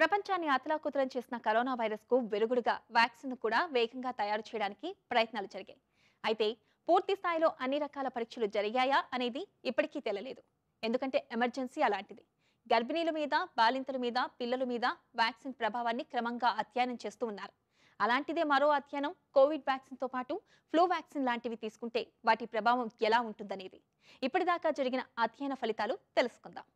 ప్రపంచాన్ని అతలాకుతలం చేసిన కరోనా వైరస్ కు వెలుగుడుగా వ్యాక్సిన్ కూడా వేగంగా తయారు చేయడానికి ప్రయత్నాలు జరిగాయి అయితే పూర్తి స్థాయిలో అన్ని రకాల పరీక్షలు జరిగాయా అనేది ఇప్పటికీ తెలియలేదు ఎందుకంటే ఎమర్జెన్సీ అలాంటిది గర్భిణీల మీద బాలింతల మీద పిల్లల మీద వ్యాక్సిన్ ప్రభావాన్ని క్రమంగా అధ్యయనం చేస్తూ ఉన్నారు అలాంటిదే మరో అధ్యయనం కోవిడ్ వ్యాక్సిన్తో పాటు ఫ్లూ వ్యాక్సిన్ లాంటివి తీసుకుంటే వాటి ప్రభావం ఎలా ఉంటుందనేది ఇప్పటిదాకా జరిగిన అధ్యయన ఫలితాలు తెలుసుకుందాం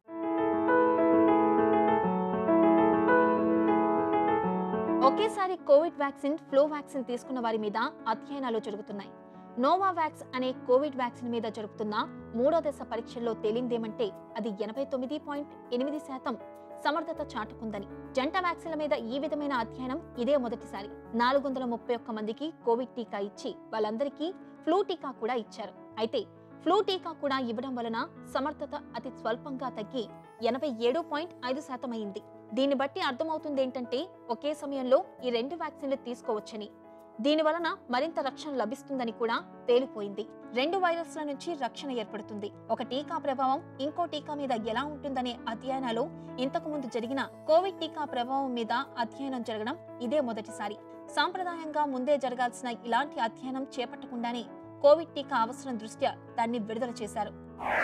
ఒకేసారి కోవిడ్ వ్యాక్సిన్ ఫ్లూ వ్యాక్సిన్ తీసుకున్న వారి మీద అధ్యయనాలు జరుగుతున్నాయి నోవావాక్స్ అనే కోవిడ్ వ్యాక్సిన్ మీద జరుపుతున్న మూడో దశ పరీక్షల్లో తేలిందేమంటే అది ఎనభై తొమ్మిది పాయింట్ ఎనిమిది శాతం సమర్థత చాటుకుందని జంట వ్యాక్సిన్ల మీద ఈ విధమైన అధ్యయనం ఇదే మొదటిసారి నాలుగు వందల ముప్పై ఒక్క మందికి కోవిడ్ టీకా ఇచ్చి వాళ్ళందరికీ ఫ్లూ టీకా కూడా ఇచ్చారు అయితే ఫ్లూ టీకా కూడా ఇవ్వడం వలన సమర్థత అతి స్వల్పంగా తగ్గి ఎనభై ఏడు పాయింట్ ఐదు శాతం అయింది దీన్ని బట్టి అర్థమవుతుంది ఏంటంటే ఒకే సమయంలో ఈ రెండు వ్యాక్సిన్లు తీసుకోవచ్చని దీని వలన మరింత రక్షణ లభిస్తుందని కూడా తేలిపోయింది రెండు వైరస్ల నుంచి రక్షణ ఏర్పడుతుంది ఒక టీకా ప్రభావం ఇంకో టీకా మీద ఎలా ఉంటుందనే అధ్యయనాలు ఇంతకు ముందు జరిగిన కోవిడ్ టీకా ప్రభావం మీద అధ్యయనం జరగడం ఇదే మొదటిసారి సాంప్రదాయంగా ముందే జరగాల్సిన ఇలాంటి అధ్యయనం చేపట్టకుండానే కోవిడ్ టీకా అవసరం దృష్ట్యా దాన్ని విడుదల చేశారు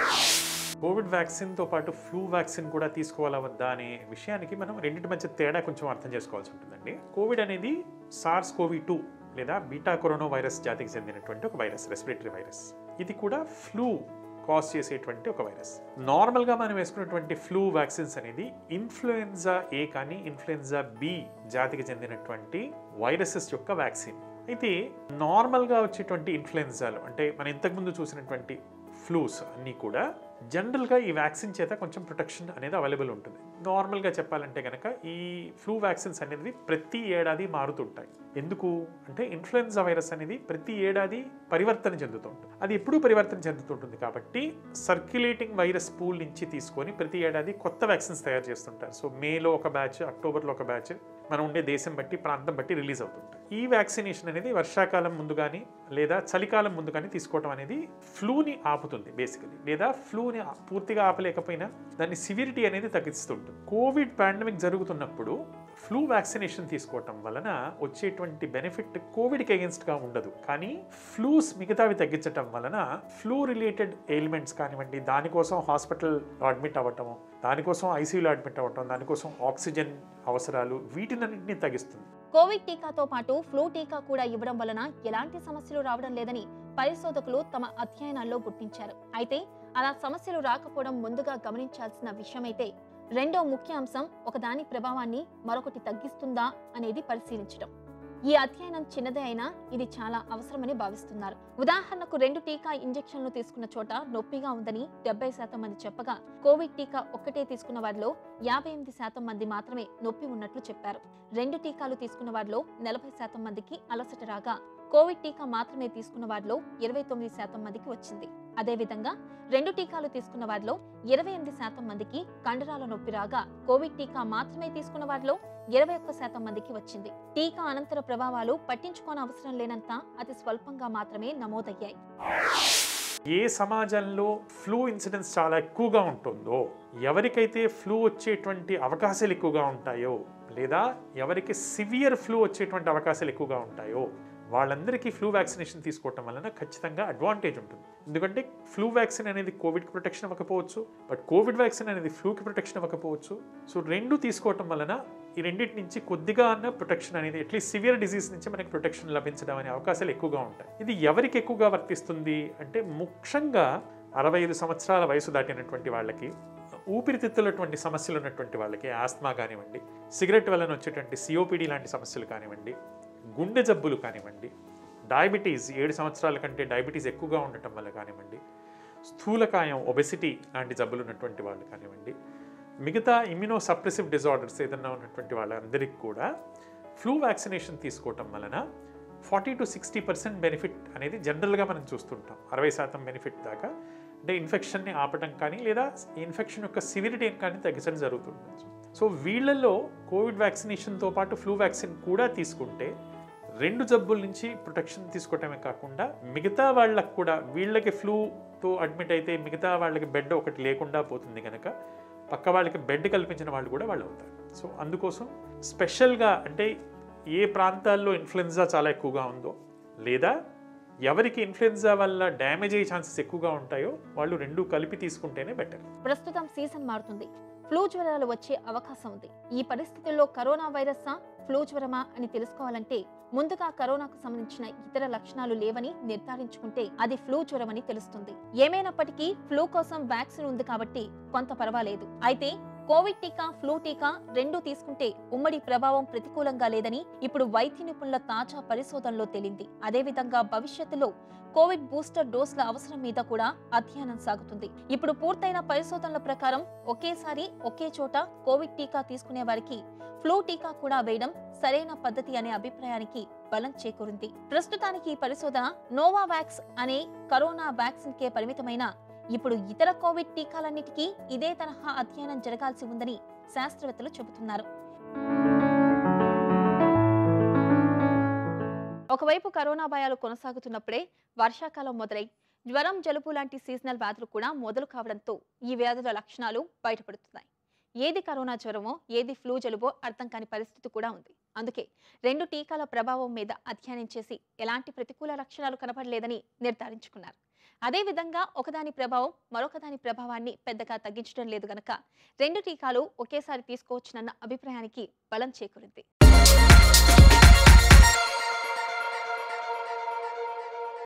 కోవిడ్ వ్యాక్సిన్తో పాటు ఫ్లూ వ్యాక్సిన్ కూడా తీసుకోవాలా వద్దా అనే విషయానికి మనం రెండింటి మధ్య తేడా కొంచెం అర్థం చేసుకోవాల్సి ఉంటుందండి కోవిడ్ అనేది సార్స్ కోవి టూ లేదా బీటా కరోనా వైరస్ జాతికి చెందినటువంటి ఒక వైరస్ రెస్పిరేటరీ వైరస్ ఇది కూడా ఫ్లూ కాజ్ చేసేటువంటి ఒక వైరస్ నార్మల్గా మనం వేసుకున్నటువంటి ఫ్లూ వ్యాక్సిన్స్ అనేది ఇన్ఫ్లుయెన్జా ఏ కానీ ఇన్ఫ్లుయెన్జా బి జాతికి చెందినటువంటి వైరసెస్ యొక్క వ్యాక్సిన్ అయితే నార్మల్గా వచ్చేటువంటి ఇన్ఫ్లుయెన్జాలు అంటే మనం ఇంతకుముందు చూసినటువంటి ఫ్లూస్ అన్నీ కూడా జనరల్గా ఈ వ్యాక్సిన్ చేత కొంచెం ప్రొటెక్షన్ అనేది అవైలబుల్ ఉంటుంది నార్మల్గా చెప్పాలంటే కనుక ఈ ఫ్లూ వ్యాక్సిన్స్ అనేది ప్రతి ఏడాది మారుతుంటాయి ఎందుకు అంటే ఇన్ఫ్లుయెన్జా వైరస్ అనేది ప్రతి ఏడాది పరివర్తన చెందుతుంటుంది అది ఎప్పుడూ పరివర్తన చెందుతుంటుంది కాబట్టి సర్క్యులేటింగ్ వైరస్ పూల్ నుంచి తీసుకొని ప్రతి ఏడాది కొత్త వ్యాక్సిన్స్ తయారు చేస్తుంటారు సో మేలో ఒక బ్యాచ్ అక్టోబర్లో ఒక బ్యాచ్ మనం ఉండే దేశం బట్టి ప్రాంతం బట్టి రిలీజ్ అవుతుంటాయి ఈ వ్యాక్సినేషన్ అనేది వర్షాకాలం ముందు కానీ లేదా చలికాలం ముందు కానీ తీసుకోవడం అనేది ఫ్లూని ఆపుతుంది బేసికలీ లేదా ఫ్లూని పూర్తిగా ఆపలేకపోయినా దాని సివిరిటీ అనేది తగ్గిస్తుంటుంది కోవిడ్ పాండమిక్ జరుగుతున్నప్పుడు ఫ్లూ వ్యాక్సినేషన్ తీసుకోవటం వలన వచ్చేటువంటి బెనిఫిట్ కోవిడ్కి అగేన్స్ట్గా ఉండదు కానీ ఫ్లూస్ మిగతావి తగ్గించటం వలన ఫ్లూ రిలేటెడ్ ఎయిల్మెంట్స్ కానివ్వండి దానికోసం హాస్పిటల్ అడ్మిట్ అవ్వటం దానికోసం ఐసీయూలో అడ్మిట్ అవ్వటం దానికోసం ఆక్సిజన్ అవసరాలు వీటినన్నింటినీ తగ్గిస్తుంది కోవిడ్ టీకాతో పాటు ఫ్లూ టీకా కూడా ఇవ్వడం వలన ఎలాంటి సమస్యలు రావడం లేదని పరిశోధకులు తమ అధ్యయనాల్లో గుర్తించారు అయితే అలా సమస్యలు రాకపోవడం ముందుగా గమనించాల్సిన విషయమైతే రెండో ముఖ్య అంశం ఒకదాని ప్రభావాన్ని మరొకటి తగ్గిస్తుందా అనేది పరిశీలించడం ఈ అధ్యయనం చిన్నదే అయినా ఇది చాలా అవసరమని భావిస్తున్నారు ఉదాహరణకు రెండు టీకా ఇంజెక్షన్లు తీసుకున్న చోట నొప్పిగా ఉందని డెబ్బై శాతం మంది చెప్పగా కోవిడ్ టీకా ఒక్కటే తీసుకున్న వారిలో యాభై ఎనిమిది శాతం మంది మాత్రమే నొప్పి ఉన్నట్లు చెప్పారు రెండు టీకాలు తీసుకున్న వారిలో నలభై శాతం మందికి అలసట రాగా కోవిడ్ టీకా మాత్రమే తీసుకున్న వారిలో ఇరవై తొమ్మిది శాతం మందికి వచ్చింది అదేవిధంగా రెండు టీకాలు తీసుకున్న వారిలో ఇరవై ఎనిమిది శాతం మందికి కండరాల నొప్పి రాగా కోవిడ్ టీకా మాత్రమే తీసుకున్న వారిలో ఇరవై ఒక్క శాతం మందికి వచ్చింది టీకా అనంతర ప్రభావాలు పట్టించుకోని అవసరం లేనంత అతి స్వల్పంగా మాత్రమే నమోదయ్యాయి ఏ సమాజంలో ఫ్లూ ఇన్సిడెన్స్ చాలా ఎక్కువగా ఉంటుందో ఎవరికైతే ఫ్లూ వచ్చేటువంటి అవకాశాలు ఎక్కువగా ఉంటాయో లేదా ఎవరికి సివియర్ ఫ్లూ వచ్చేటువంటి అవకాశాలు ఎక్కువగా ఉంటాయో వాళ్ళందరికీ ఫ్లూ వ్యాక్సినేషన్ తీసుకోవటం వలన ఖచ్చితంగా అడ్వాంటేజ్ ఉంటుంది ఎందుకంటే ఫ్లూ వ్యాక్సిన్ అనేది కోవిడ్కి ప్రొటెక్షన్ ఇవ్వకపోవచ్చు బట్ కోవిడ్ వ్యాక్సిన్ అనేది ఫ్లూకి ప్రొటెక్షన్ ఇవ్వకపోవచ్చు సో రెండు తీసుకోవటం వలన ఈ రెండింటి నుంచి కొద్దిగా అన్న ప్రొటెక్షన్ అనేది అట్లీస్ట్ సివియర్ డిసీజ్ నుంచి మనకి ప్రొటెక్షన్ లభించడం అనే అవకాశాలు ఎక్కువగా ఉంటాయి ఇది ఎవరికి ఎక్కువగా వర్తిస్తుంది అంటే ముఖ్యంగా అరవై ఐదు సంవత్సరాల వయసు దాటినటువంటి వాళ్ళకి ఊపిరితిత్తులటువంటి సమస్యలు ఉన్నటువంటి వాళ్ళకి ఆస్మా కానివ్వండి సిగరెట్ వలన వచ్చేటువంటి సిఓపిడి లాంటి సమస్యలు కానివ్వండి గుండె జబ్బులు కానివ్వండి డయాబెటీస్ ఏడు సంవత్సరాల కంటే డయాబెటీస్ ఎక్కువగా ఉండటం వల్ల కానివ్వండి స్థూలకాయం ఒబెసిటీ లాంటి జబ్బులు ఉన్నటువంటి వాళ్ళు కానివ్వండి మిగతా ఇమ్యూనో సప్రెసివ్ డిజార్డర్స్ ఏదన్నా ఉన్నటువంటి వాళ్ళందరికీ కూడా ఫ్లూ వ్యాక్సినేషన్ తీసుకోవటం వలన forty to sixty percent benefit అనేది జనరల్గా మనం చూస్తుంటాం అరవై శాతం బెనిఫిట్ దాకా అంటే ఇన్ఫెక్షన్ని ఆపటం కానీ లేదా ఇన్ఫెక్షన్ యొక్క సివిరిటీని కానీ తగ్గించడం జరుగుతుండొచ్చు సో వీళ్ళల్లో కోవిడ్ వ్యాక్సినేషన్తో పాటు ఫ్లూ వ్యాక్సిన్ కూడా తీసుకుంటే రెండు జబ్బుల నుంచి ప్రొటెక్షన్ తీసుకోవటమే కాకుండా మిగతా వాళ్ళకు కూడా వీళ్ళకి ఫ్లూతో అడ్మిట్ అయితే మిగతా వాళ్ళకి బెడ్ ఒకటి లేకుండా పోతుంది కనుక పక్క వాళ్ళకి బెడ్ కల్పించిన వాళ్ళు కూడా వాళ్ళు అవుతారు సో అందుకోసం స్పెషల్గా అంటే ఏ ప్రాంతాల్లో ఇన్ఫ్లుయెన్జా చాలా ఎక్కువగా ఉందో లేదా ఎవరికి ఇన్ఫ్లుయెన్జా వల్ల డ్యామేజ్ అయ్యే ఛాన్సెస్ ఎక్కువగా ఉంటాయో వాళ్ళు రెండు కలిపి తీసుకుంటేనే బెటర్ ప్రస్తుతం సీజన్ మారుతుంది ఫ్లూ జ్వరాలు వచ్చే అవకాశం ఉంది ఈ పరిస్థితుల్లో కరోనా వైరస్సా ఫ్లూ జ్వరమా అని తెలుసుకోవాలంటే ముందుగా కరోనాకు సంబంధించిన ఇతర లక్షణాలు లేవని నిర్ధారించుకుంటే అది ఫ్లూ జ్వరమని తెలుస్తుంది ఏమైనప్పటికీ ఫ్లూ కోసం వ్యాక్సిన్ ఉంది కాబట్టి కొంత పర్వాలేదు అయితే కోవిడ్ టీకా ఫ్లూ టీకా రెండూ తీసుకుంటే ఉమ్మడి ప్రభావం ప్రతికూలంగా లేదని ఇప్పుడు వైద్య నిపుణుల తాజా పరిశోధనలో తేలింది అదేవిధంగా భవిష్యత్తులో కోవిడ్ బూస్టర్ డోస్ల అవసరం మీద కూడా అధ్యయనం సాగుతుంది ఇప్పుడు పూర్తయిన పరిశోధనల ప్రకారం ఒకేసారి ఒకే చోట కోవిడ్ టీకా తీసుకునే వారికి ఫ్లూ టీకా కూడా వేయడం సరైన పద్ధతి అనే అభిప్రాయానికి బలం చేకూరింది ప్రస్తుతానికి ఈ పరిశోధన నోవావాక్స్ అనే కరోనా వ్యాక్సిన్ కే పరిమితమైన ఇప్పుడు ఇతర కోవిడ్ టీకాలన్నిటికీ ఇదే తరహా అధ్యయనం జరగాల్సి ఉందని శాస్త్రవేత్తలు చెబుతున్నారు ఒకవైపు కరోనా భయాలు కొనసాగుతున్నప్పుడే వర్షాకాలం మొదలై జ్వరం జలుబు లాంటి సీజనల్ వ్యాధులు కూడా మొదలు కావడంతో ఈ వ్యాధుల లక్షణాలు బయటపడుతున్నాయి ఏది కరోనా జ్వరమో ఏది ఫ్లూ జలుబో అర్థం కాని పరిస్థితి కూడా ఉంది అందుకే రెండు టీకాల ప్రభావం మీద అధ్యయనం చేసి ఎలాంటి ప్రతికూల లక్షణాలు కనపడలేదని నిర్ధారించుకున్నారు అదేవిధంగా ఒకదాని ప్రభావం మరొకదాని ప్రభావాన్ని పెద్దగా తగ్గించడం లేదు గనక రెండు టీకాలు ఒకేసారి తీసుకోవచ్చునన్న అభిప్రాయానికి బలం చేకూరింది